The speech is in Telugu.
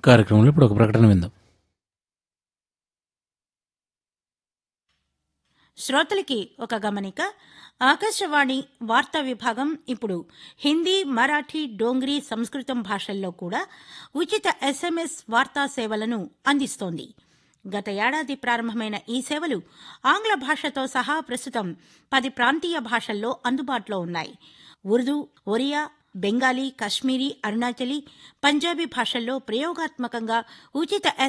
కార్యక్రమంలో ఇప్పుడు ఒక ప్రకటన విందాం శ్రోతలకి ఒక గమనిక ఆకాశవాణి వార్తా విభాగం ఇప్పుడు హిందీ మరాఠీ డోంగ్రీ సంస్కృతం భాషల్లో కూడా ఉచిత ఎస్ఎంఎస్ వార్తా సేవలను అందిస్తోంది గత ఏడాది ప్రారంభమైన ఈ సేవలు ఆంగ్ల భాషతో సహా ప్రస్తుతం పది ప్రాంతీయ భాషల్లో అందుబాటులో ఉన్నాయి ఉర్దూ ఒరియా బెంగాలీ కశ్మీరీ అరుణాచలీ పంజాబీ భాషల్లో ప్రయోగాత్మకంగా ఉచిత